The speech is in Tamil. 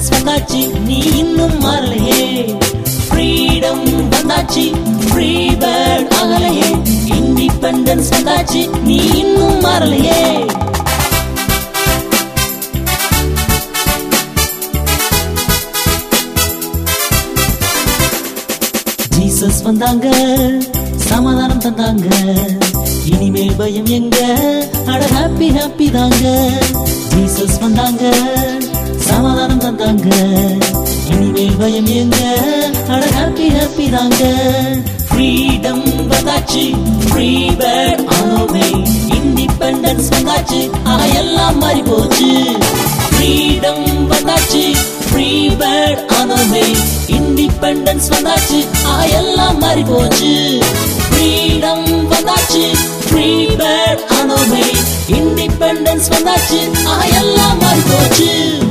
இண்டிபெண்டன்ஸ் வந்தாச்சு நீ இன்னும் மாறலையே ஃப்ரீடம் வந்தாச்சு ஃப்ரீ பேர்ட் ஆகலையே இண்டிபெண்டன்ஸ் வந்தாச்சு நீ இன்னும் மாறலையே ஜீசஸ் வந்தாங்க சமாதானம் தந்தாங்க இனிமேல் பயம் எங்க அட ஹாப்பி ஹாப்பி தாங்க ஜீசஸ் வந்தாங்க சமாதானம் தந்தாங்க இனிமேல் பயம் எங்க அட ஹாப்பி ஹாப்பி தாங்க ஃப்ரீடம் வந்தாச்சு ஃப்ரீ பேர்ட் ஆனோமே இண்டிபெண்டன்ஸ் வந்தாச்சு ஆக எல்லாம் மாறி போச்சு ஃப்ரீடம் வந்தாச்சு ஃப்ரீ பேர்ட் ஆனோமே இண்டிபெண்டன்ஸ் வந்தாச்சு ஆக எல்லாம் மாறி போச்சு ஃப்ரீடம் வந்தாச்சு ஃப்ரீ பேர்ட் ஆனோமே இண்டிபெண்டன்ஸ் வந்தாச்சு ஆக எல்லாம் மாறி போச்சு